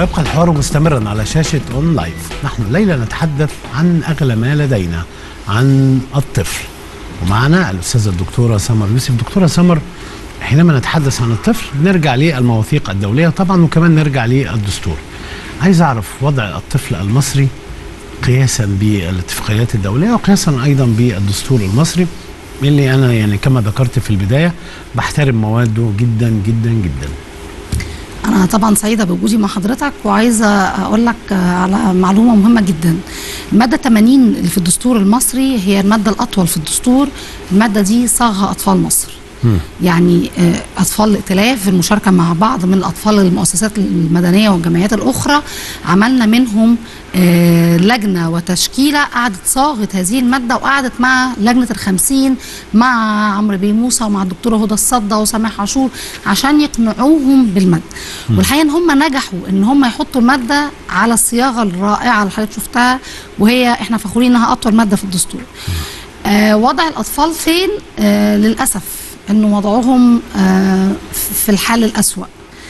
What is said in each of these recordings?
ويبقى الحوار مستمرا على شاشة اون لايف نحن الليلة نتحدث عن أغلى ما لدينا عن الطفل ومعنا الأستاذة الدكتورة سمر يوسف دكتورة سمر حينما نتحدث عن الطفل نرجع للمواثيق الدولية طبعا وكمان نرجع للدستور عايز أعرف وضع الطفل المصري قياسا بالاتفاقيات الدولية وقياسا أيضا بالدستور المصري اللي أنا يعني كما ذكرت في البداية بحترم مواده جدا جدا جدا انا طبعا سعيده بوجودي مع حضرتك وعايزه اقول لك على معلومه مهمه جدا الماده 80 اللي في الدستور المصري هي الماده الاطول في الدستور الماده دي صاغها اطفال مصر يعني آه، اطفال الائتلاف المشاركه مع بعض من الاطفال المؤسسات المدنيه والجمعيات الاخرى عملنا منهم آه، لجنه وتشكيله قعدت صاغت هذه الماده وقعدت مع لجنه الخمسين مع عمرو بيه موسى ومع الدكتوره هدى الصدى وسامح عاشور عشان يقنعوهم بالماده والحقيقه ان هم نجحوا ان هم يحطوا الماده على الصياغه الرائعه اللي حضرتك شفتها وهي احنا فخورين انها اطول ماده في الدستور آه وضع الاطفال فين آه للاسف انه وضعهم آه في الحال الاسوا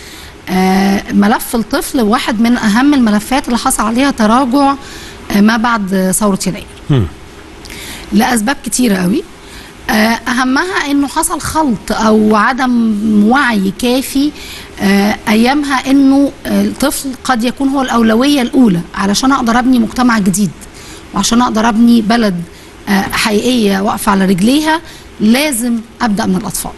آه ملف الطفل واحد من اهم الملفات اللي حصل عليها تراجع آه ما بعد ثوره يناير مم. لاسباب كتيره قوي آه، اهمها انه حصل خلط او عدم وعي كافي آه، ايامها انه آه، الطفل قد يكون هو الاولويه الاولى علشان اقدر ابني مجتمع جديد وعشان اقدر ابني بلد آه، حقيقيه واقفه على رجليها لازم ابدا من الاطفال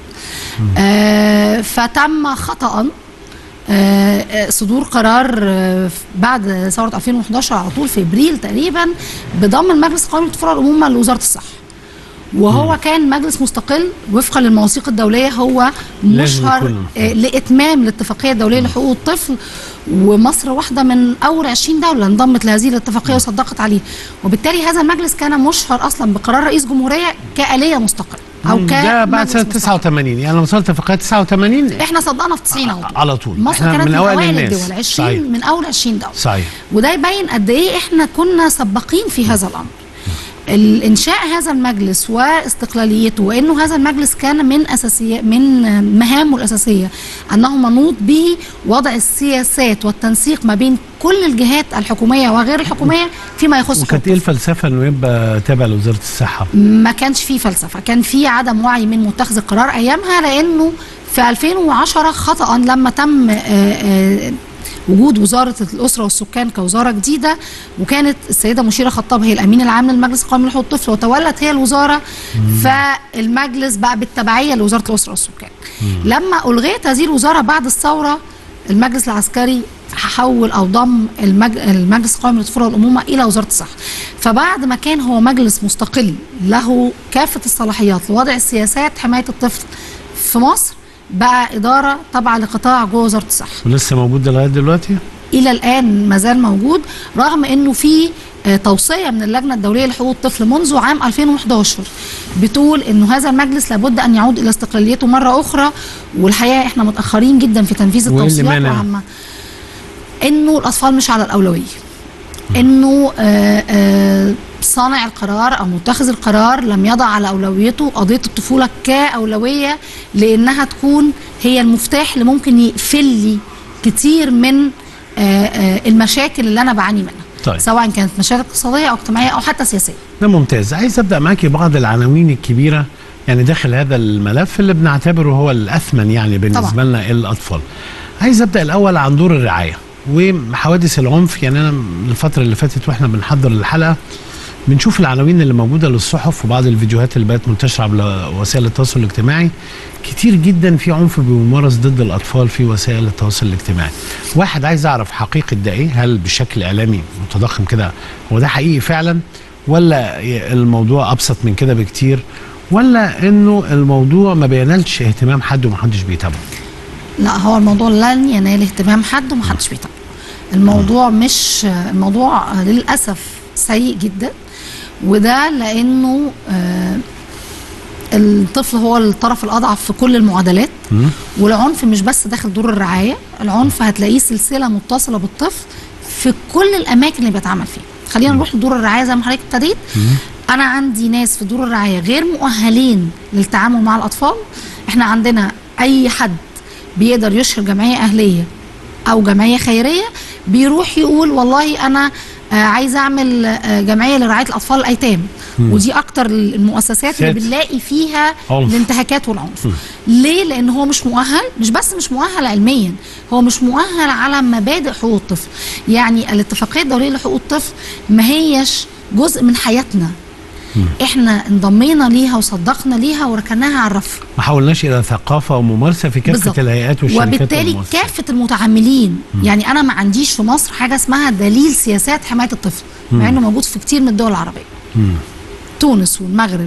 آه، فتم خطأ آه، آه، صدور قرار آه، بعد ثوره 2011 على طول في ابريل تقريبا بضم المجلس القومي للطفوله والامومه لوزاره الصحه وهو كان مجلس مستقل وفقا للمواثيق الدوليه هو لازم مشهر يكون. آه، لاتمام الاتفاقيه الدوليه لحقوق الطفل ومصر واحده من اول 20 دوله انضمت لهذه الاتفاقيه وصدقت عليه وبالتالي هذا المجلس كان مشهر اصلا بقرار رئيس جمهوريه كاليه مستقله او مم. ك ده بعد سنة مجلس مستقل. 89 يعني لما وصلت اتفاقية 89 احنا صدقنا في 90 على طول على طول مصر إحنا كانت من من أوائل اوائل الناس. الدول 20 صحيح. من اول 20 دوله صحيح وده يبين قد ايه احنا كنا سباقين في هذا الامر الانشاء هذا المجلس واستقلاليته وانه هذا المجلس كان من اساسيه من مهامه الاساسيه انه منوط بوضع السياسات والتنسيق ما بين كل الجهات الحكوميه وغير الحكوميه فيما يخص وكانت ايه الفلسفة انه يبقى تابع لوزارة الصحة؟ ما كانش فيه فلسفه كان فيه عدم وعي من متخذ القرار ايامها لانه في 2010 خطا لما تم آه، آه، وجود وزاره الاسره والسكان كوزاره جديده وكانت السيده مشيره خطاب هي الامين العام للمجلس القومي لحقوق الطفل وتولت هي الوزاره فالمجلس بقى بالتبعيه لوزاره الاسره والسكان لما الغيت هذه الوزاره بعد الثوره المجلس العسكري حول او ضم المج... المجلس القومي للطفوله والامومه الى وزاره الصحه فبعد ما كان هو مجلس مستقل له كافه الصلاحيات لوضع السياسات حمايه الطفل في مصر بقى اداره تابعه لقطاع جوه وزاره الصحه ولسه موجود لغاية دلوقتي؟ الى الان ما زال موجود رغم انه في آه، توصيه من اللجنه الدوليه لحقوق الطفل منذ عام 2011 بتقول انه هذا المجلس لابد ان يعود الى استقلاليته مره اخرى والحقيقه احنا متاخرين جدا في تنفيذ وإيه اللي التوصيات مانع؟ وعامه انه الاطفال مش على الاولويه انه آه، آه، صانع القرار او متخذ القرار لم يضع على اولويته قضيه الطفوله كاولويه لانها تكون هي المفتاح اللي ممكن يقفل لي كتير من آه، آه، المشاكل اللي انا بعاني منها طيب. سواء كانت مشاكل اقتصاديه او اجتماعيه او حتى سياسيه ده ممتاز عايز ابدا معاكي بعض العناوين الكبيره يعني داخل هذا الملف اللي بنعتبره هو الاثمن يعني بالنسبه طبعا. لنا الاطفال عايز ابدا الاول عن دور الرعايه وحوادث العنف يعني انا الفتره اللي فاتت واحنا بنحضر الحلقه بنشوف العناوين اللي موجوده للصحف وبعض الفيديوهات اللي بقت منتشره على وسائل التواصل الاجتماعي كتير جدا في عنف بيمارس ضد الاطفال في وسائل التواصل الاجتماعي واحد عايز اعرف حقيقه ده ايه هل بشكل اعلامي متضخم كده هو ده حقيقي فعلا ولا الموضوع ابسط من كده بكتير ولا انه الموضوع ما بينالش اهتمام حد ومحدش بيتابعه لا هو الموضوع لن ينال اهتمام حد ومحدش بيتابعه الموضوع مش الموضوع للاسف سيء جدا وده لانه آه، الطفل هو الطرف الاضعف في كل المعادلات مم. والعنف مش بس داخل دور الرعايه العنف هتلاقيه سلسله متصله بالطفل في كل الاماكن اللي بيتعمل فيها خلينا نروح لدور الرعايه زي ما حضرتك ابتديت انا عندي ناس في دور الرعايه غير مؤهلين للتعامل مع الاطفال احنا عندنا اي حد بيقدر يشهر جمعيه اهليه او جمعيه خيريه بيروح يقول والله انا آه، عايز اعمل آه، جمعيه لرعايه الاطفال الايتام ودي اكتر المؤسسات اللي ساتر. بنلاقي فيها عنف. الانتهاكات والعنف ليه لان هو مش مؤهل مش بس مش مؤهل علميا هو مش مؤهل على مبادئ حقوق الطفل يعني الاتفاقيه الدوليه لحقوق الطفل ما هيش جزء من حياتنا احنا انضمينا ليها وصدقنا ليها وركناها على الرف ما حولناش الى ثقافه وممارسه في كافه بالظبط. الهيئات والشركات وبالتالي والمؤسسات. كافه المتعاملين يعني انا ما عنديش في مصر حاجه اسمها دليل سياسات حمايه الطفل مع انه موجود في كتير من الدول العربيه تونس والمغرب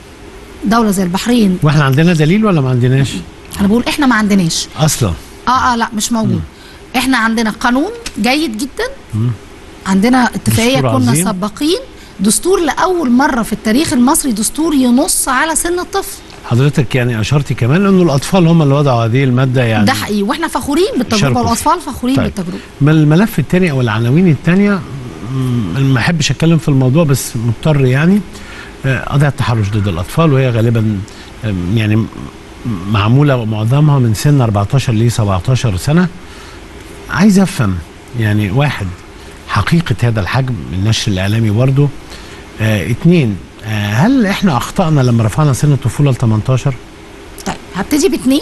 دوله زي البحرين واحنا عندنا دليل ولا ما عندناش انا بقول احنا ما عندناش اصلا اه اه لا مش موجود احنا عندنا قانون جيد جدا عندنا اتفاقيه دستور كنا عظيم. سباقين دستور لاول مره في التاريخ المصري دستور ينص على سن الطفل حضرتك يعني اشرتي كمان انه الاطفال هم اللي وضعوا هذه الماده يعني ده حقيقي واحنا فخورين بالتجربه شاركوا والاطفال فخورين طيب. بالتجربه ما الملف الثاني او العناوين الثانيه ما احبش اتكلم في الموضوع بس مضطر يعني آه، قضيه التحرش ضد الاطفال وهي غالبا آم، يعني م- معموله معظمها من سن 14 ل 17 سنه عايز افهم يعني واحد حقيقه هذا الحجم النشر الاعلامي برضه آه اتنين آه هل احنا اخطانا لما رفعنا سن الطفوله ل 18 طيب هبتدي باثنين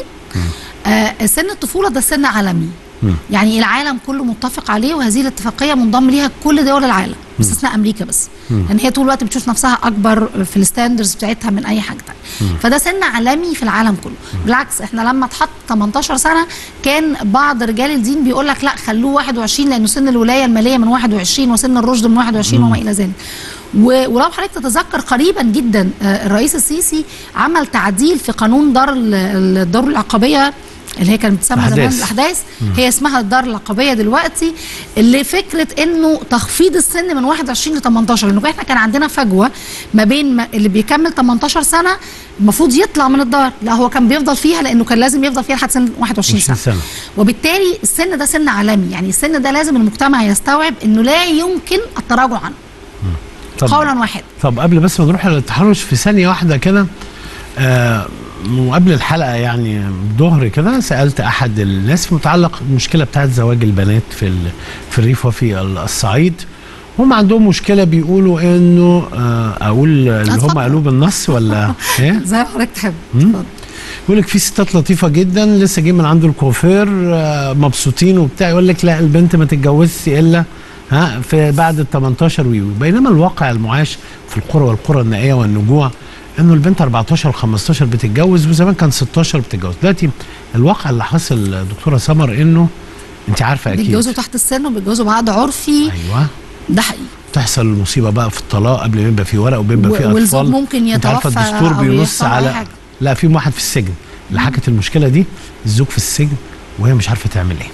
آه سن الطفوله ده سن عالمي مم. يعني العالم كله متفق عليه وهذه الاتفاقيه منضم ليها كل دول العالم باستثناء امريكا بس لان هي طول الوقت بتشوف نفسها اكبر في الستاندرز بتاعتها من اي حاجه تانية فده سن عالمي في العالم كله بالعكس احنا لما اتحط 18 سنه كان بعض رجال الدين بيقول لك لا خلوه 21 لانه سن الولايه الماليه من 21 وسن الرشد من 21 وما الى ذلك و- ولو حضرتك تتذكر قريبا جدا آه، الرئيس السيسي عمل تعديل في قانون دار ال- الدار العقابيه اللي هي كانت بتسمى زمان الأحداث. الاحداث هي اسمها الدار العقابيه دلوقتي اللي فكره انه تخفيض السن من 21 ل 18 لانه احنا كان عندنا فجوه ما بين ما اللي بيكمل 18 سنه المفروض يطلع من الدار لا هو كان بيفضل فيها لانه كان لازم يفضل فيها لحد سن 21 سنه, 20 سنة. وبالتالي السن ده سن عالمي يعني السن ده لازم المجتمع يستوعب انه لا يمكن التراجع عنه طب قولا واحدا طب قبل بس ما نروح للتحرش في ثانيه واحده كده آه وقبل الحلقه يعني ظهر كده سالت احد الناس متعلق المشكله بتاعت زواج البنات في ال- في الريف وفي ال- الصعيد هم عندهم مشكله بيقولوا انه آه اقول اللي هم اتفضل. قالوه بالنص ولا ايه زي ما حضرتك تحب مم. اتفضل. يقول لك في ستات لطيفه جدا لسه جايين من عند الكوافير آه، مبسوطين وبتاع يقول لك لا البنت ما تتجوزش الا ها في بعد ال 18 ويوي بينما الواقع المعاش في القرى والقرى النائيه والنجوع انه البنت 14 15 بتتجوز وزمان كان 16 بتتجوز دلوقتي الواقع اللي حصل دكتوره سمر انه انت عارفه اكيد بيتجوزوا تحت السن وبيتجوزوا بعقد عرفي ايوه ده حقيقي تحصل المصيبه بقى في الطلاق قبل ما يبقى في ورق وبيبقى و- في اطفال والزوج ممكن انت عارفه يتوفى الدستور أو بينص يحصل أي على حاجة. لا في واحد في السجن اللي حكت المشكله دي الزوج في السجن وهي مش عارفه تعمل ايه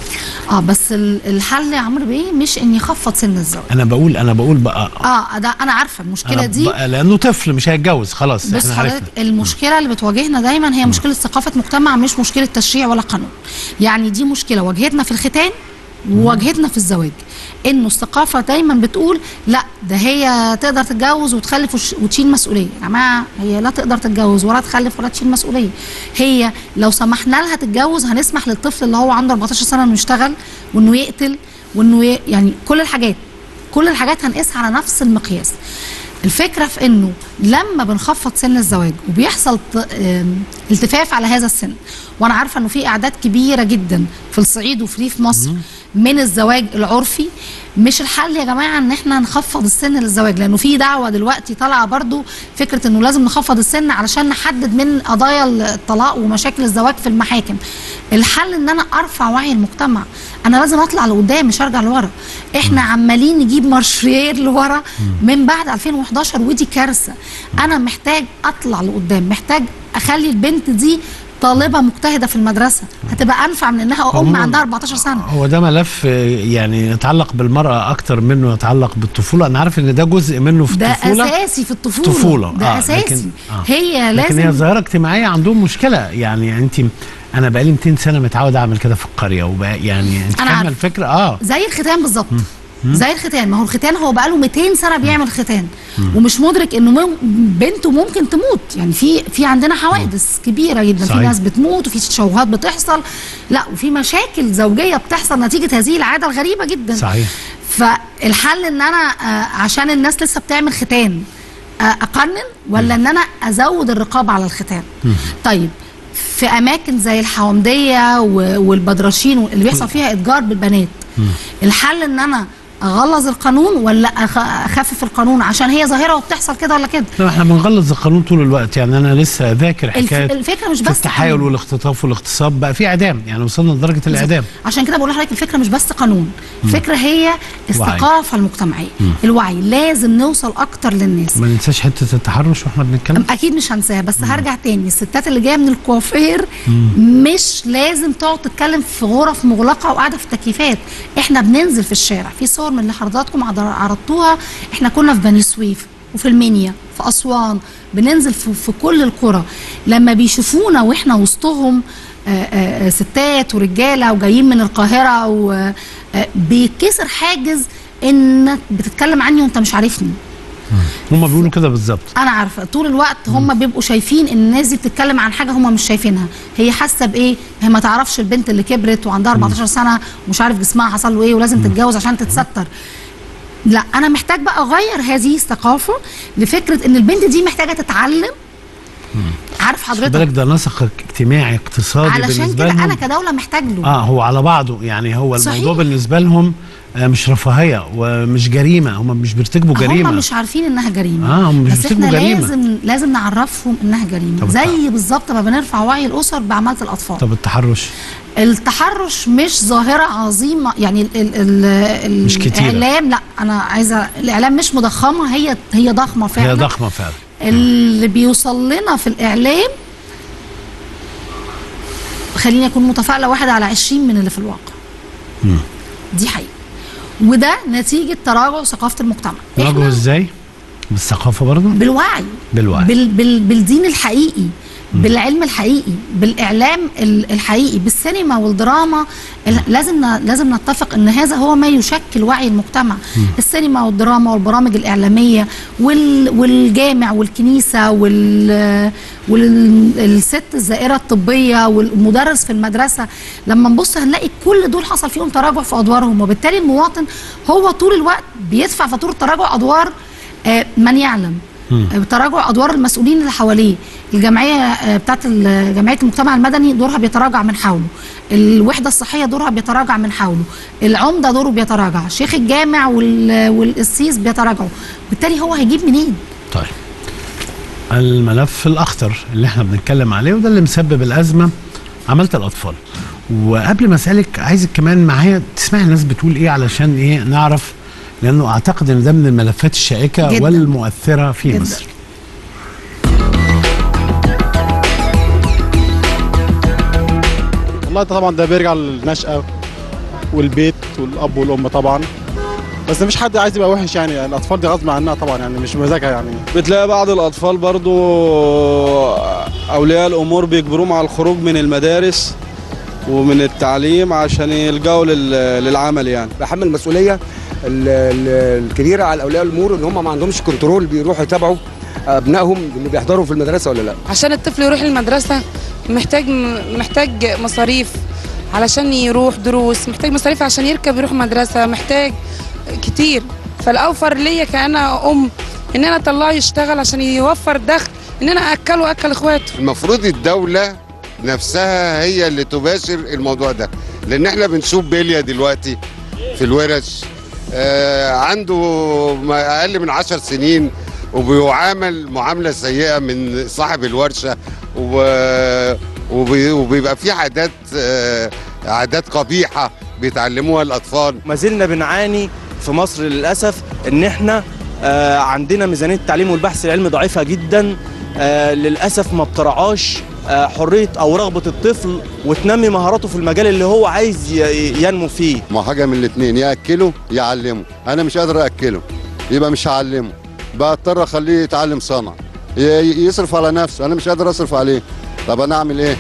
اه بس ال- الحل يا عمرو بيه مش ان يخفض سن الزواج انا بقول انا بقول بقى اه ده انا عارفه المشكله أنا دي بقى لانه طفل مش هيتجوز خلاص بص احنا حضرتك عرفنا المشكله اللي بتواجهنا دايما هي مشكله ثقافه مجتمع مش مشكله تشريع ولا قانون يعني دي مشكله واجهتنا في الختان وواجهتنا في الزواج انه الثقافه دايما بتقول لا ده هي تقدر تتجوز وتخلف وش- وتشيل مسؤوليه يا جماعه هي لا تقدر تتجوز ولا تخلف ولا تشيل مسؤوليه هي لو سمحنا لها تتجوز هنسمح للطفل اللي هو عنده 14 سنه انه يشتغل وانه يقتل وانه ي... يعني كل الحاجات كل الحاجات هنقيسها على نفس المقياس الفكره في انه لما بنخفض سن الزواج وبيحصل ت- آم، التفاف على هذا السن وانا عارفه انه في اعداد كبيره جدا في الصعيد وفي ريف مصر من الزواج العرفي مش الحل يا جماعه ان احنا نخفض السن للزواج لانه في دعوه دلوقتي طالعه برضو فكره انه لازم نخفض السن علشان نحدد من قضايا الطلاق ومشاكل الزواج في المحاكم الحل ان انا ارفع وعي المجتمع انا لازم اطلع لقدام مش ارجع لورا احنا عمالين نجيب مارشرير لورا من بعد 2011 ودي كارثه انا محتاج اطلع لقدام محتاج اخلي البنت دي طالبه مجتهده في المدرسه هتبقى انفع من انها ام عموماً عندها 14 سنه هو ده ملف آه، يعني يتعلق بالمرأة أكتر منه يتعلق بالطفولة أنا عارف إن ده جزء منه في ده الطفولة اساسي في الطفوله طفولة ده آه، اساسي لكن- آه. هي لكن هي لازم ظاهرة اجتماعية عندهم مشكلة يعني أنت أنا بقالي 200 سنة متعود أعمل كده في القرية وبقى يعني أنت أنا فاهمة عارفة. الفكرة أه زي الختان بالظبط زي الختان ما هو الختان هو بقاله 200 سنه بيعمل ختان ومش مدرك انه مم بنته ممكن تموت يعني في في عندنا حوادث كبيره جدا صحيح. في ناس بتموت وفي تشوهات بتحصل لا وفي مشاكل زوجيه بتحصل نتيجه هذه العاده الغريبه جدا صحيح فالحل ان انا آه، عشان الناس لسه بتعمل ختان آه، اقنن ولا ان انا ازود الرقابه على الختان طيب في اماكن زي الحومديه و- والبدرشين اللي بيحصل فيها اتجار بالبنات الحل ان انا اغلظ القانون ولا أخ- اخفف القانون عشان هي ظاهره وبتحصل كده ولا كده لا احنا بنغلظ القانون طول الوقت يعني انا لسه ذاكر الف- حكايه الفكره مش في بس التحايل قانون. والاختطاف والاغتصاب بقى في اعدام يعني وصلنا لدرجه الاعدام عشان كده بقول لحضرتك الفكره مش بس قانون الفكره هي الثقافه المجتمعيه الوعي لازم نوصل اكتر للناس ما ننساش حته التحرش واحنا بنتكلم اكيد مش هنساها بس هرجع تاني الستات اللي جايه من الكوافير مش لازم تقعد تتكلم في غرف مغلقه وقاعده في تكييفات احنا بننزل في الشارع في صور من اللي حضراتكم عض- عرضتوها احنا كنا في بني سويف وفي المنيا في اسوان بننزل في, في كل القرى لما بيشوفونا واحنا وسطهم آه، آه، آه، ستات ورجاله وجايين من القاهره وبيتكسر حاجز انك بتتكلم عني وانت مش عارفني هم بيقولوا كده بالظبط انا عارفه طول الوقت هم بيبقوا شايفين ان الناس دي بتتكلم عن حاجه هم مش شايفينها هي حاسه بايه هي ما تعرفش البنت اللي كبرت وعندها 14 سنه ومش عارف جسمها حصل له ايه ولازم تتجوز عشان تتستر لا انا محتاج بقى اغير هذه الثقافه لفكره ان البنت دي محتاجه تتعلم عارف خد بالك حضرتك ده نسق اجتماعي اقتصادي علشان بالنسبه كده لهم انا كدوله محتاج له اه هو على بعضه يعني هو الموضوع صحيح. بالنسبه لهم آه مش رفاهيه ومش جريمه هم مش بيرتكبوا جريمه هم مش عارفين انها جريمه آه، هم مش بس بيرتكبوا احنا جريمة. لازم لازم نعرفهم انها جريمه طب زي بالظبط ما بنرفع وعي الاسر بعماله الاطفال طب التحرش التحرش مش ظاهرة عظيمة يعني ال ال ال مش كتيرة. الإعلام لا أنا عايزة الإعلام مش مضخمة هي هي ضخمة فعلا هي ضخمه فعلا اللي بيوصل لنا في الإعلام خليني أكون متفائلة واحد على عشرين من اللي في الواقع دي حقيقة وده نتيجة تراجع ثقافة المجتمع نواجهه إحنا ازاي بالثقافه برضه بالوعي بالوعي. بال بال بالدين الحقيقي بالعلم الحقيقي بالاعلام ال- الحقيقي بالسينما والدراما ال- لازم ن- لازم نتفق ان هذا هو ما يشكل وعي المجتمع السينما والدراما والبرامج الاعلاميه وال والجامع والكنيسه وال والست الزائره الطبيه والمدرس في المدرسه لما نبص هنلاقي كل دول حصل فيهم تراجع في ادوارهم وبالتالي المواطن هو طول الوقت بيدفع فاتوره تراجع ادوار آه، من يعلم آه، تراجع ادوار المسؤولين اللي حواليه الجمعيه آه، بتاعت ال- جمعيه المجتمع المدني دورها بيتراجع من حوله الوحده الصحيه دورها بيتراجع من حوله العمده دوره بيتراجع شيخ الجامع وال- والقسيس بيتراجعوا بالتالي هو هيجيب منين طيب الملف الاخطر اللي احنا بنتكلم عليه وده اللي مسبب الازمه عماله الاطفال وقبل ما اسالك عايزك كمان معايا تسمعي الناس بتقول ايه علشان ايه نعرف لانه اعتقد ان ده من الملفات الشائكه جداً. والمؤثره في جداً. مصر والله طبعا ده بيرجع للنشأة والبيت والأب والأم طبعا بس مفيش حد عايز يبقى وحش يعني الأطفال دي غصب عنها طبعا يعني مش بمزاجها يعني بتلاقي بعض الأطفال برضو أولياء الأمور بيجبروهم على الخروج من المدارس ومن التعليم عشان يلجأوا لل- للعمل يعني بحمل مسؤوليه ال- ال- الكبيره على اولياء الامور ان هم ما عندهمش كنترول بيروحوا يتابعوا ابنائهم اللي بيحضروا في المدرسه ولا لا عشان الطفل يروح المدرسة محتاج محتاج مصاريف علشان يروح دروس محتاج مصاريف عشان يركب يروح مدرسة محتاج كتير فالأوفر ليا كأنا أم إن أنا أطلعه يشتغل عشان يوفر دخل إن أنا أكله وأكل إخواته المفروض الدولة نفسها هي اللي تباشر الموضوع ده لأن احنا بنشوف بيليا دلوقتي في الورش آه عنده ما أقل من عشر سنين وبيعامل معاملة سيئة من صاحب الورشة و وبي- وبيبقى في عادات آه عادات قبيحة بيتعلموها الأطفال ما زلنا بنعاني في مصر للاسف ان احنا آه، عندنا ميزانيه التعليم والبحث العلمي ضعيفه جدا آه، للاسف ما بترعاش آه، حريه او رغبه الطفل وتنمي مهاراته في المجال اللي هو عايز ي- ينمو فيه ما حاجة من الاتنين يا أكله يا أعلمه أنا مش قادر أكله يبقى مش هعلمه بضطر أخليه يتعلم صنعة ي- يصرف على نفسه أنا مش قادر أصرف عليه طب أنا أعمل إيه؟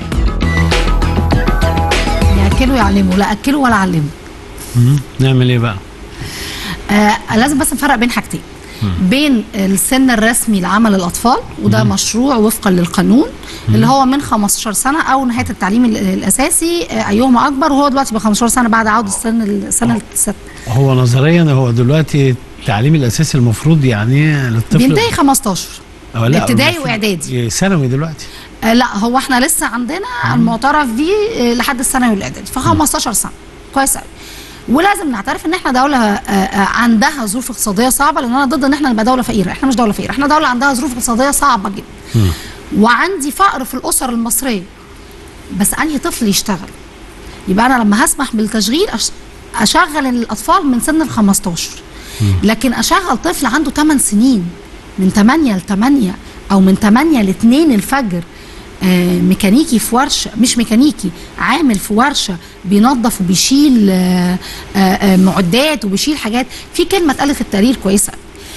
ياكلوا يعلموا لا اكلوا ولا علموا مم. نعمل ايه بقى آه لازم بس نفرق بين حاجتين بين السن الرسمي لعمل الاطفال وده مشروع وفقا للقانون اللي هو من 15 سنه او نهايه التعليم ال- الاساسي آه، ايهما اكبر وهو دلوقتي ب 15 سنه بعد عوده السن السنه الست هو نظريا هو دلوقتي التعليم الاساسي المفروض يعني للطفل بينتهي 15 أو لا، ابتدائي المفروض واعدادي ثانوي دلوقتي آه لا هو احنا لسه عندنا المعترف بيه آه، لحد الثانوي والاعدادي ف 15 سنه كويس قوي ولازم نعترف ان احنا دوله آه، آه، عندها ظروف اقتصاديه صعبه لان انا ضد ان احنا نبقى دوله فقيره احنا مش دوله فقيره احنا دوله عندها ظروف اقتصاديه صعبه جدا وعندي فقر في الاسر المصريه بس انهي طفل يشتغل يبقى انا لما هسمح بالتشغيل أش- اشغل الاطفال من سن ال 15 لكن اشغل طفل عنده 8 سنين من 8 ل 8 او من 8 ل 2 الفجر آه، ميكانيكي في ورشه مش ميكانيكي عامل في ورشه بينظف وبيشيل آه، آه، آه، معدات وبيشيل حاجات في كلمه اتقالت في التقرير كويسه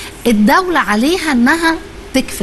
الدوله عليها انها تكفل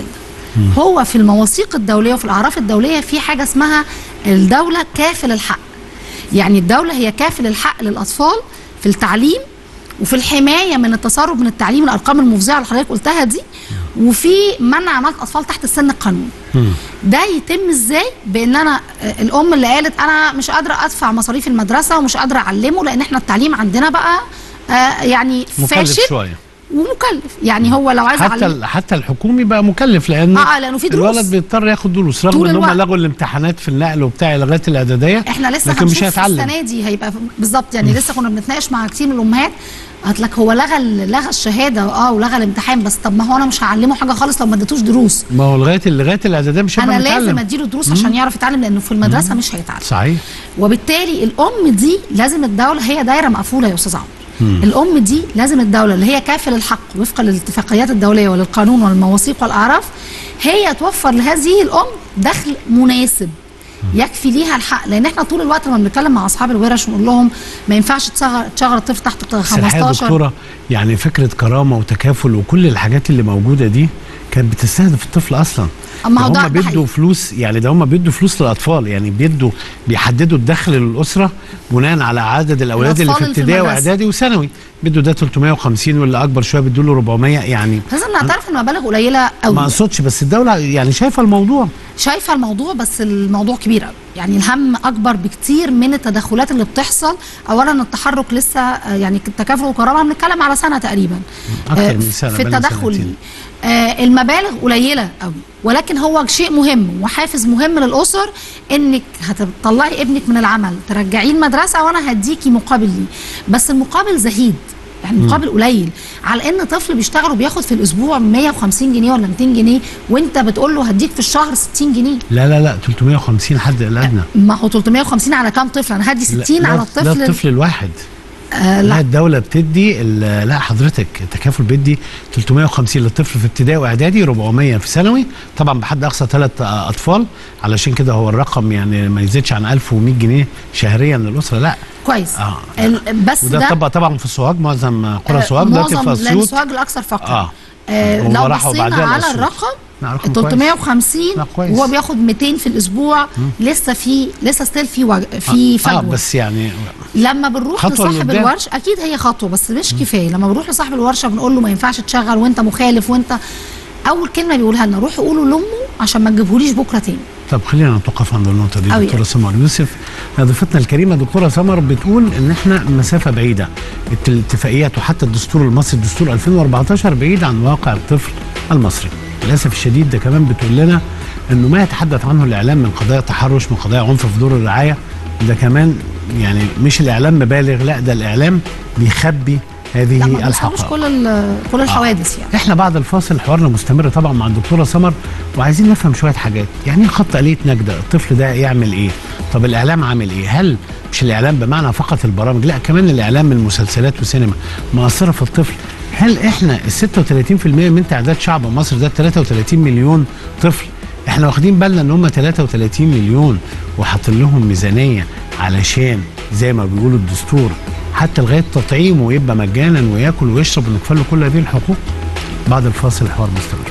هو في المواثيق الدوليه وفي الاعراف الدوليه في حاجه اسمها الدوله كافل الحق يعني الدوله هي كافل الحق للاطفال في التعليم وفي الحمايه من التسرب من التعليم الارقام المفزعه اللي حضرتك قلتها دي وفي منع عمل اطفال تحت السن القانوني ده يتم ازاي بان انا آه، الام اللي قالت انا مش قادره ادفع مصاريف المدرسه ومش قادره اعلمه لان احنا التعليم عندنا بقى آه، يعني مكلف فاشل شويه ومكلف يعني هو لو عايز حتى اعلم ال- حتى الحكومي بقى مكلف لان اه لانه في دروس الولد بيضطر ياخد دروس رغم طول ان هم الوقت. لغوا الامتحانات في النقل وبتاع لغايه الاعداديه احنا لسه لكن مش هنشوف هيتعلم السنه دي هيبقى بالظبط يعني لسه كنا بنتناقش مع كتير من الامهات قالت لك هو لغى ال- لغى الشهاده اه ولغى الامتحان بس طب ما هو انا مش هعلمه حاجه خالص لو ما اديتوش دروس ما هو لغايه لغايه الاعداديه مش هيبقى انا لازم متعلم اديله دروس عشان يعرف يتعلم لانه في المدرسه مش هيتعلم صحيح وبالتالي الام دي لازم الدوله هي دايره مقفوله يا استاذ عمرو الام دي لازم الدوله اللي هي كافل الحق وفقا للاتفاقيات الدوليه وللقانون والمواثيق والاعراف هي توفر لهذه الام دخل مناسب يكفي ليها الحق لان احنا طول الوقت لما بنتكلم مع اصحاب الورش ونقول لهم ما ينفعش تشغل تشغل الطفل تحت بس الحقيقه يا 15 دكتوره يعني فكره كرامه وتكافل وكل الحاجات اللي موجوده دي كانت بتستهدف الطفل اصلا أما هو ده- هم ده بيدوا حقيقي. فلوس يعني ده هم بيدوا فلوس للاطفال يعني بيدوا بيحددوا الدخل للاسره بناء على عدد الاولاد اللي في الأطفال اللي في ابتدائي المدرسة. واعدادي وثانوي بيدوا ده 350 واللي اكبر شويه بيدوا له 400 يعني لازم نعترف ان المبالغ قليله قوي ما اقصدش بس الدوله يعني شايفه الموضوع شايفه الموضوع بس الموضوع كبير قوي يعني الهم اكبر بكتير من التدخلات اللي بتحصل اولا التحرك لسه آه، يعني التكافل والكرامه بنتكلم على سنه تقريبا أكتر آه، من سنة، في بقالنا التدخل سنتين. دي آه، المبالغ قليله قوي ولكن هو شيء مهم وحافز مهم للاسر انك هتطلعي ابنك من العمل ترجعيه المدرسه وانا هديكي مقابل ليه بس المقابل زهيد يعني مقابل قليل على ان طفل بيشتغل وبياخد في الاسبوع 150 جنيه ولا 200 جنيه وانت بتقول له هديك في الشهر 60 جنيه لا لا لا 350 حد الادنى ما هو 350 على كام طفل انا هدي 60 لا على لا الطفل الطفل الواحد آه لا لا الدولة بتدي ال- لا حضرتك التكافل بيدي 350 للطفل في ابتدائي واعدادي 400 في ثانوي طبعا بحد اقصى ثلاث اطفال علشان كده هو الرقم يعني ما يزيدش عن 1100 جنيه شهريا للاسره لا كويس آه. ال- بس وده ده طبق طبعا في سوهاج معظم قرى آه، سوهاج ده معظم في لان اسيوط سوهاج الاكثر فقرا اه آه هم لو راحوا بصينا بعدها على لأسيوط. الرقم لا، رقم كويس. 350 لا، كويس. وهو بياخد 200 في الاسبوع لسه في لسه ستيل في وج... في فجوه اه بس يعني لما بنروح خطوة لصاحب لقدام. الورش اكيد هي خطوه بس مش كفايه لما بنروح لصاحب الورشه بنقول له ما ينفعش تشغل وانت مخالف وانت اول كلمه بيقولها لنا روحوا قولوا لامه عشان ما تجيبهوليش بكره تاني طب خلينا نتوقف عند النقطة دي أوي. دكتورة سمر يوسف ضيفتنا الكريمة دكتورة سمر بتقول إن إحنا مسافة بعيدة الت- الاتفاقيات وحتى الدستور المصري الدستور 2014 بعيد عن واقع الطفل المصري للأسف الشديد ده كمان بتقول لنا إنه ما يتحدث عنه الإعلام من قضايا تحرش من قضايا عنف في دور الرعاية ده كمان يعني مش الإعلام مبالغ لا ده الإعلام بيخبي هذه لا ما بيسموش الحقائق كل ال- كل الحوادث يعني احنا بعد الفاصل حوارنا مستمر طبعا مع الدكتوره سمر وعايزين نفهم شويه حاجات يعني ايه خط آلية نجدة الطفل ده يعمل ايه طب الاعلام عامل ايه هل مش الاعلام بمعنى فقط البرامج لا كمان الاعلام من مسلسلات وسينما مؤثره في الطفل هل احنا ال 36% من تعداد شعب مصر ده 33 مليون طفل احنا واخدين بالنا ان هم 33 مليون وحاطين لهم ميزانيه علشان زي ما بيقولوا الدستور حتى لغايه تطعيمه يبقى مجانا وياكل ويشرب ونكفل له كل هذه الحقوق بعد الفاصل الحوار مستمر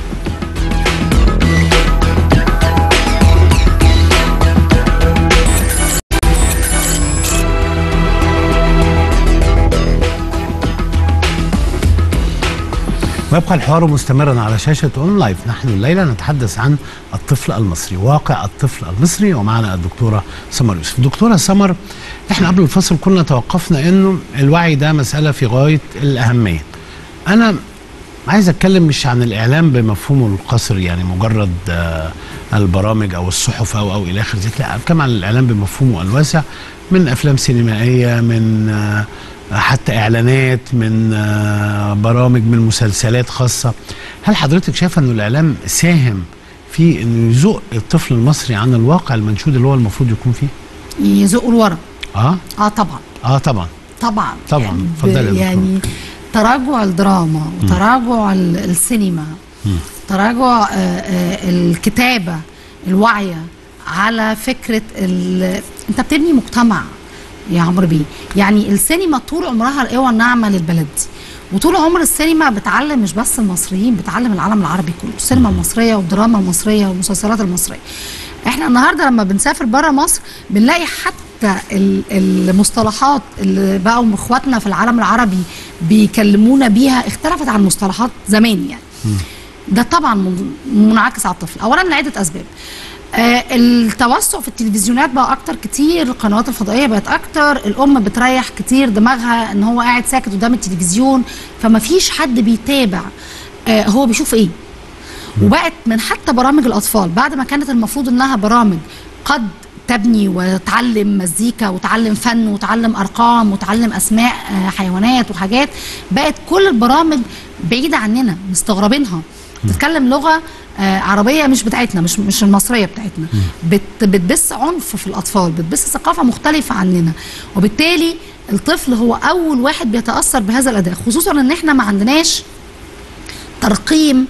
ويبقى الحوار مستمرا على شاشة أون لايف نحن الليلة نتحدث عن الطفل المصري واقع الطفل المصري ومعنا الدكتورة سمر يوسف دكتورة سمر احنا قبل الفصل كنا توقفنا انه الوعي ده مسألة في غاية الأهمية أنا عايز اتكلم مش عن الاعلام بمفهومه القصري يعني مجرد آه، البرامج او الصحف او او الى اخره ذلك لا اتكلم عن الاعلام بمفهومه الواسع من افلام سينمائيه من آه، حتى اعلانات من آه، برامج من مسلسلات خاصه هل حضرتك شايفه انه الاعلام ساهم في انه يزق الطفل المصري عن الواقع المنشود اللي هو المفروض يكون فيه يزقوا لورا اه اه طبعا اه طبعا طبعا طبعاً. يعني ب- اتفضلي يا دكتور. يعني تراجع الدراما وتراجع ال- السينما تراجع آه، آه، الكتابه الواعيه على فكره ال... انت بتبني مجتمع يا عمرو بيه يعني السينما طول عمرها القوى الناعمه للبلد دي وطول عمر السينما بتعلم مش بس المصريين بتعلم العالم العربي كله السينما المصريه والدراما المصريه والمسلسلات المصريه احنا النهارده لما بنسافر بره مصر بنلاقي حتى ال- المصطلحات اللي بقوا اخواتنا في العالم العربي بيكلمونا بيها اختلفت عن مصطلحات زمان يعني ده طبعا من- منعكس على الطفل اولا لعده اسباب آه التوسع في التلفزيونات بقى اكتر كتير القنوات الفضائيه بقت اكتر الام بتريح كتير دماغها ان هو قاعد ساكت قدام التلفزيون فما فيش حد بيتابع آه هو بيشوف ايه وبقت من حتى برامج الاطفال بعد ما كانت المفروض انها برامج قد تبني وتعلم مزيكا وتعلم فن وتعلم ارقام وتعلم اسماء آه، حيوانات وحاجات بقت كل البرامج بعيده عننا مستغربينها بتتكلم لغه آه، عربيه مش بتاعتنا مش مش المصريه بتاعتنا بت بتبث عنف في الاطفال بتبث ثقافه مختلفه عننا وبالتالي الطفل هو اول واحد بيتاثر بهذا الاداء خصوصا ان احنا ما عندناش ترقيم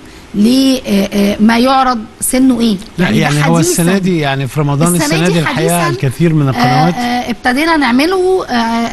لما يعرض سنه ايه لا يعني, ده هو حديثاً. السنه دي يعني في رمضان السنة السنه دي دي الحقيقه حديثاً، الكثير من آه، القنوات آه، ابتدينا نعمله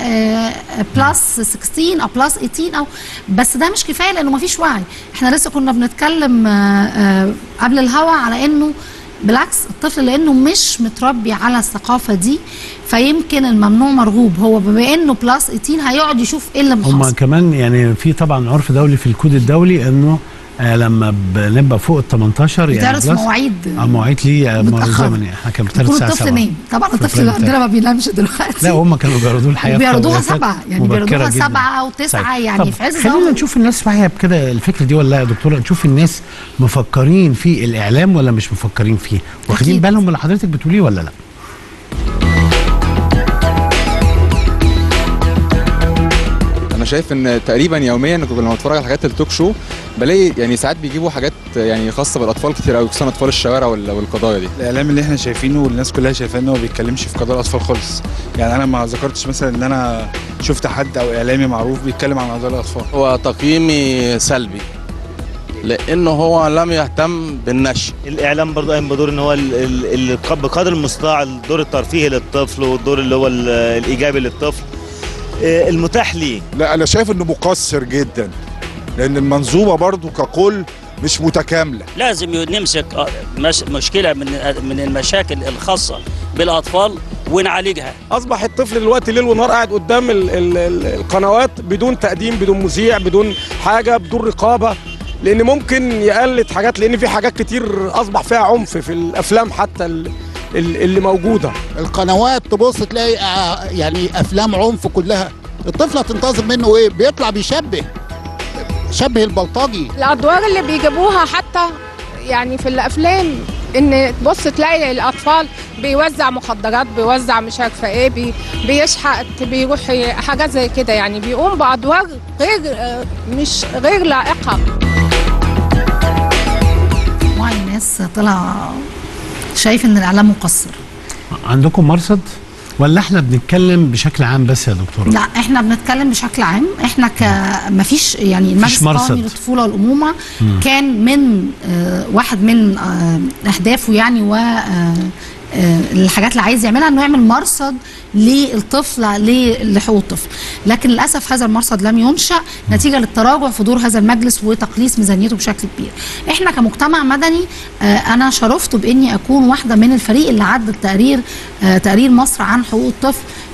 بلس 16 او بلس 18 او بس ده مش كفايه لانه ما فيش وعي احنا لسه كنا بنتكلم آه، آه، قبل الهوا على انه بالعكس الطفل لانه مش متربي على الثقافه دي فيمكن الممنوع مرغوب هو بما انه بلس 18 هيقعد يشوف ايه اللي هم محصل كمان يعني في طبعا عرف دولي في الكود الدولي انه آه لما بنبقى فوق ال 18 يعني بتعرض بلس، مواعيد اه مواعيد ليه آه، مر- متأخرة. زمني احنا كان بتعرض يكون الساعه الطفل 7 نام طبعا في الطفل البرايم عندنا تايم. ما بينامش دلوقتي لا هم كانوا بيعرضوه الحقيقه في بيعرضوها توقيتات سبعة يعني مبكرة بيعرضوها جداً. سبعة أو تسعة صحيح. يعني طب في عز خلينا الظهر. نشوف الناس واعيه بكده الفكره دي ولا لا يا دكتوره نشوف الناس مفكرين في الاعلام ولا مش مفكرين فيه واخدين أكيد. بالهم من اللي حضرتك بتقوليه ولا لا انا شايف ان تقريبا يوميا لما بتفرج على حاجات التوك شو بلاقي يعني ساعات بيجيبوا حاجات يعني خاصه بالاطفال كتير قوي خصوصا اطفال الشوارع وال- والقضايا دي الاعلام اللي احنا شايفينه والناس كلها شايفاه ان هو ما بيتكلمش في قضايا الاطفال خالص يعني انا ما ذكرتش مثلا ان انا شفت حد او اعلامي معروف بيتكلم عن قضايا الاطفال هو تقييمي سلبي لانه هو لم يهتم بالنشء الاعلام برضه قايم بدور ان هو ال- ال- ال- بقدر المستطاع الدور الترفيهي للطفل والدور اللي هو ال- الايجابي للطفل آه، المتاح ليه لا انا شايف انه مقصر جدا لان المنظومه برضو ككل مش متكامله لازم نمسك مش مشكله من من المشاكل الخاصه بالاطفال ونعالجها اصبح الطفل دلوقتي ليل ونهار قاعد قدام ال ال ال القنوات بدون تقديم بدون مذيع بدون حاجه بدون رقابه لان ممكن يقلد حاجات لان في حاجات كتير اصبح فيها عنف في الافلام حتى ال- ال- اللي موجوده القنوات تبص تلاقي آه، يعني افلام عنف كلها الطفل هتنتظر منه ايه بيطلع بيشبه شبه البلطجي الادوار اللي بيجيبوها حتى يعني في الافلام ان تبص تلاقي الاطفال بيوزع مخدرات بيوزع مش عارفه ايه بي بيشحت بيروح ي- حاجات زي كده يعني بيقوم بادوار غير آه، مش غير لائقه وعي الناس طلع شايف ان الاعلام مقصر عندكم مرصد ولا احنا بنتكلم بشكل عام بس يا دكتوره لا احنا بنتكلم بشكل عام احنا ك مفيش يعني المجلس مرصد. القومي للطفوله والامومه مم. كان من آه واحد من آه اهدافه يعني و آه آه، الحاجات اللي عايز يعملها انه يعمل مرصد للطفل ل- لحقوق الطفل لكن للاسف هذا المرصد لم ينشا نتيجه للتراجع في دور هذا المجلس وتقليص ميزانيته بشكل كبير احنا كمجتمع مدني آه، انا شرفت باني اكون واحده من الفريق اللي عد التقرير آه، تقرير مصر عن حقوق الطفل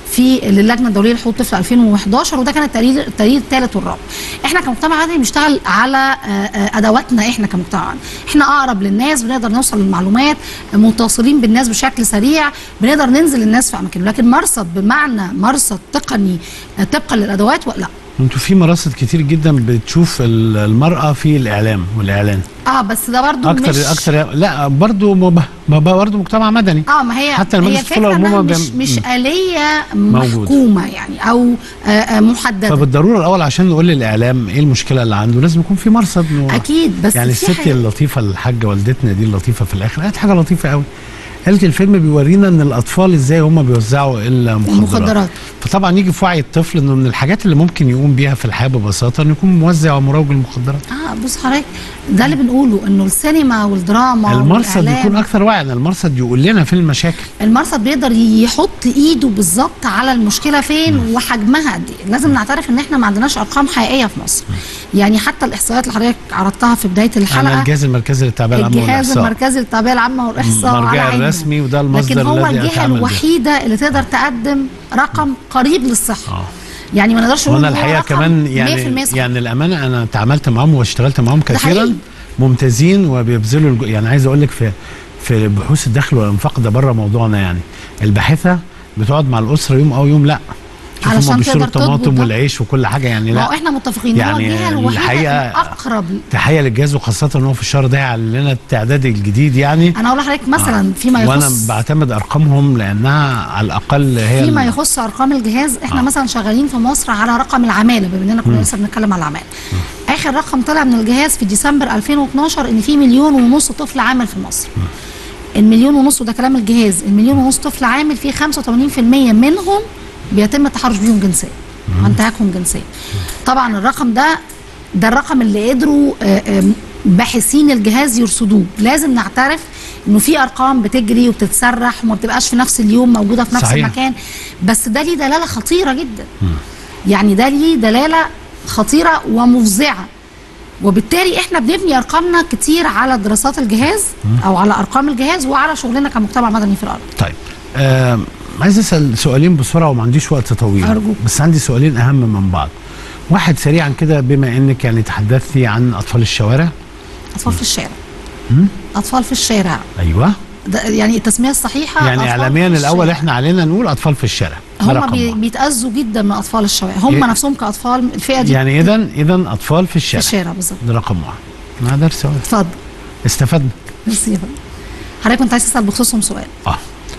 في للجنه الدوليه لحقوق الطفل 2011 وده كان التقرير التقرير الثالث والرابع احنا كمجتمع مدني بنشتغل على آه، آه، ادواتنا احنا كمجتمع مدني. احنا اقرب للناس بنقدر نوصل للمعلومات متصلين بالناس بشكل سريع بنقدر ننزل الناس في اماكنهم لكن مرصد بمعنى مرصد تقني آه، طبقا للادوات لا انتوا في مراصد كتير جدا بتشوف ال- المرأة في الإعلام والإعلان اه بس ده برضو أكتر مش أكتر لا برضو مب- مب- برضو مجتمع مدني اه ما هي حتى هي المجلس الطفولة الفكره انها والأمومة مش بيعم- مش مم. آلية موجود. محكومة يعني او آه، آه، محددة فبالضرورة الأول عشان نقول للإعلام إيه المشكلة اللي عنده لازم يكون في مرصد إنه- اكيد بس يعني في الست حاجة- اللطيفة الحاجة والدتنا دي اللطيفة في الآخر قالت حاجة لطيفة قوي قالت الفيلم بيورينا ان الاطفال ازاي هم بيوزعوا المخدرات المخدرات. فطبعا يجي في وعي الطفل انه من الحاجات اللي ممكن يقوم بيها في الحياه ببساطه انه يكون موزع ومروج المخدرات اه بص حضرتك ده اللي بنقوله انه السينما والدراما المرصد والإعلام، يكون اكثر وعي ان المرصد يقول لنا في المشاكل المرصد بيقدر يحط ايده بالظبط على المشكله فين وحجمها قد ايه لازم نعترف ان احنا ما عندناش ارقام حقيقيه في مصر يعني حتى الاحصائيات اللي حضرتك عرضتها في بدايه انا الحلقه الجهاز المركزي للتعبئه العامه الجهاز والإحصاء. المركزي للتعبئه العامه والاحصاء المرجع على عيننا. الرسمي وده المصدر لكن هو الذي الجهه أتعامل به. الوحيده اللي تقدر تقدم رقم قريب للصحه يعني ما نقدرش نقول وانا إن هو الحقيقه رقم كمان 100% يعني صح. يعني الامانه انا تعاملت معاهم واشتغلت معاهم حقيقي. كثيرا ممتازين وبيبذلوا الج- يعني عايز اقول لك في في بحوث الدخل والانفاق ده بره موضوعنا يعني الباحثه بتقعد مع الاسره يوم او يوم لا شوف علشان هم بيشتروا تقدر تضبط الطماطم ده. والعيش وكل حاجه يعني ما هو لا احنا متفقين يعني هو يعني الجهه الوحيده الحقيقة الاقرب تحيه للجهاز وخاصه ان هو في الشهر ده هيعلن لنا التعداد الجديد يعني انا اقول لحضرتك مثلا فيما وانا يخص بعتمد ارقامهم لانها على الاقل هي فيما ال- يخص ارقام الجهاز احنا مثلا شغالين في مصر على رقم العماله بما اننا كنا مم. لسه بنتكلم على العماله اخر رقم طلع من الجهاز في ديسمبر 2012 ان في مليون ونص طفل عامل في مصر المليون ونص وده كلام الجهاز المليون ونص طفل عامل فيه 85% منهم بيتم التحرش بيهم جنسيا وانتهاكهم جنسيا طبعا الرقم ده ده الرقم اللي قدروا آه، آه، باحثين الجهاز يرصدوه لازم نعترف انه في ارقام بتجري وبتتسرح وما بتبقاش في نفس اليوم موجوده في نفس صحيح. المكان بس ده ليه دلاله خطيره جدا يعني ده ليه دلاله خطيره ومفزعه وبالتالي احنا بنبني ارقامنا كتير على دراسات الجهاز او على ارقام الجهاز وعلى شغلنا كمجتمع مدني في الارض طيب آه عايز اسال سؤالين بسرعه وما عنديش وقت طويل أرجوك. بس عندي سؤالين اهم من بعض واحد سريعا كده بما انك يعني تحدثتي عن اطفال الشوارع اطفال في الشارع مم؟ اطفال في الشارع ايوه ده يعني التسميه الصحيحه يعني أطفال اعلاميا في الاول الشارع. احنا علينا نقول اطفال في الشارع ده هم رقم بي واحد. بيتاذوا جدا من اطفال الشوارع هم إيه؟ نفسهم كاطفال الفئه دي يعني اذا اذا اطفال في في الشارع الشارع بالظبط ده رقم واحد ما درس واحد. اتفضل استفدنا ميرسي يا فندم. حضرتك كنت عايز تسال بخصوصهم سؤال اه,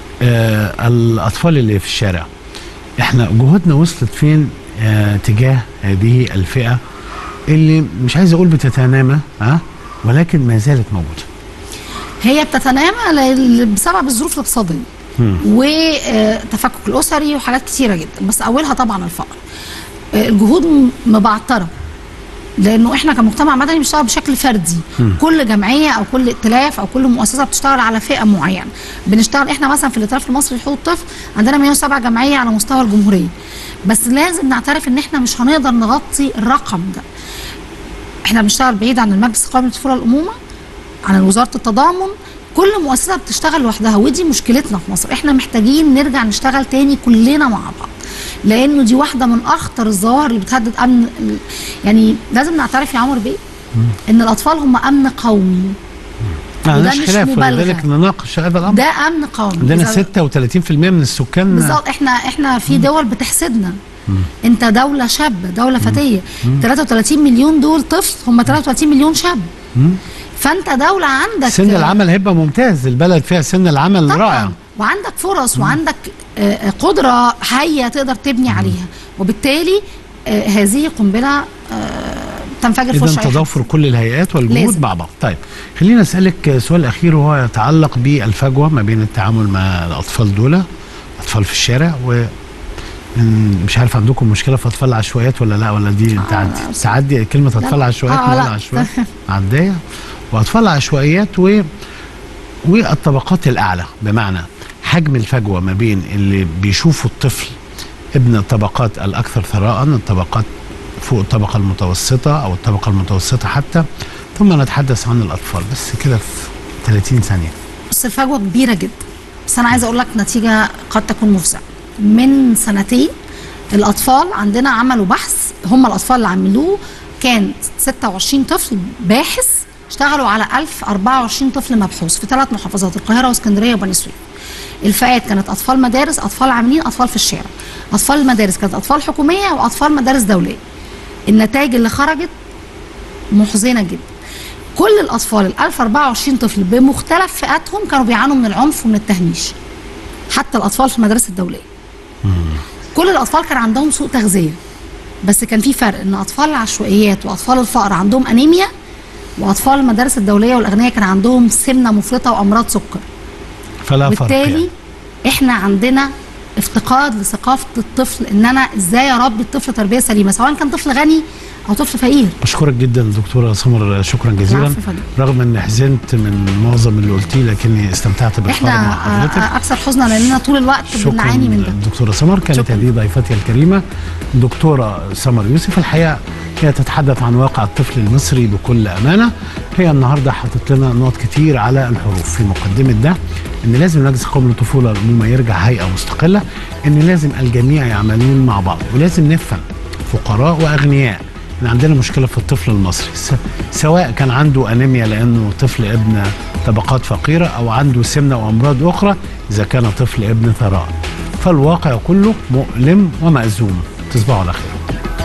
آه الاطفال اللي في الشارع احنا جهودنا وصلت فين آه تجاه هذه الفئه اللي مش عايز اقول بتتنامى ها ولكن ما زالت موجوده هي بتتنامى ل- بسبب الظروف الاقتصاديه مم. وتفكك الاسري وحاجات كتيره جدا بس اولها طبعا الفقر آه، الجهود م- مبعتره لانه احنا كمجتمع مدني بنشتغل بشكل فردي مم. كل جمعيه او كل ائتلاف او كل مؤسسه بتشتغل على فئه معينه بنشتغل احنا مثلا في الائتلاف المصري لحقوق الطفل عندنا 107 جمعيه على مستوى الجمهوريه بس لازم نعترف ان احنا مش هنقدر نغطي الرقم ده احنا بنشتغل بعيد عن المجلس القومي للطفوله والامومه عن وزاره التضامن كل مؤسسه بتشتغل لوحدها ودي مشكلتنا في مصر احنا محتاجين نرجع نشتغل تاني كلنا مع بعض لانه دي واحده من اخطر الظواهر اللي بتهدد امن ال- يعني لازم نعترف يا عمر بيه ان الاطفال هم امن قومي ما وده عندناش مش خلاف مبالغة. ولذلك نناقش هذا الامر ده امن قومي عندنا إذا- 36% من السكان بالظبط احنا احنا في دول بتحسدنا انت دوله شابه دوله فتيه مم. 33 مليون دول طفل هم 33 مليون شاب مم. فانت دوله عندك سن العمل هيبقى ممتاز البلد فيها سن العمل رائع وعندك فرص وعندك آه، آه، قدره حيه تقدر تبني عليها وبالتالي آه، هذه قنبله آه، تنفجر في اذا وش أي حد. تضافر كل الهيئات والجهود لازم. مع بعض طيب خلينا اسالك سؤال اخير وهو يتعلق بالفجوه ما بين التعامل مع الاطفال دول اطفال في الشارع و إن- مش عارف عندكم مشكله في اطفال العشوائيات ولا لا ولا دي تعدي تعدي كلمه اطفال لا. عشوائيات آه، ما لا. العشوائيات عدايه واطفال العشوائيات و والطبقات الاعلى بمعنى حجم الفجوه ما بين اللي بيشوفوا الطفل ابن الطبقات الاكثر ثراء الطبقات فوق الطبقه المتوسطه او الطبقه المتوسطه حتى ثم نتحدث عن الاطفال بس كده في 30 ثانيه بس الفجوه كبيره جدا بس انا عايزه اقول لك نتيجه قد تكون مفزعه من سنتين الاطفال عندنا عملوا بحث هم الاطفال اللي عملوه كان 26 طفل باحث اشتغلوا على 1024 طفل مبحوث في ثلاث محافظات القاهره واسكندريه وبني سويف الفئات كانت اطفال مدارس اطفال عاملين اطفال في الشارع اطفال المدارس كانت اطفال حكوميه واطفال مدارس دوليه النتائج اللي خرجت محزنه جدا كل الاطفال ال 1024 طفل بمختلف فئاتهم كانوا بيعانوا من العنف ومن التهميش حتى الاطفال في المدارس الدوليه كل الاطفال كان عندهم سوء تغذيه بس كان في فرق ان اطفال العشوائيات واطفال الفقر عندهم انيميا واطفال المدارس الدوليه والاغنياء كان عندهم سمنه مفرطه وامراض سكر فلا فرق بالتالي يعني. احنا عندنا افتقاد لثقافه الطفل ان انا ازاي اربي الطفل تربيه سليمه سواء كان طفل غني او طفل فقير بشكرك جدا دكتوره سمر شكرا جزيلا العفو يا فندم. رغم اني حزنت من معظم اللي قلتيه لكني استمتعت بالحوار احنا مع حضرتك آه، اكثر حزنا لاننا طول الوقت شكرا بنعاني من ده دكتوره سمر كانت هذه ضيفتي الكريمه دكتوره سمر يوسف الحقيقه هي تتحدث عن واقع الطفل المصري بكل امانه هي النهارده حطت لنا نقط كتير على الحروف في مقدمه ده ان لازم مجلس قومي للطفوله العمومه يرجع هيئه مستقله ان لازم الجميع يعملون مع بعض ولازم نفهم فقراء واغنياء ان عندنا مشكله في الطفل المصري س- سواء كان عنده انيميا لانه طفل ابن طبقات فقيره او عنده سمنه وامراض اخرى اذا كان طفل ابن ثراء فالواقع كله مؤلم ومأزوم تصبحوا على خير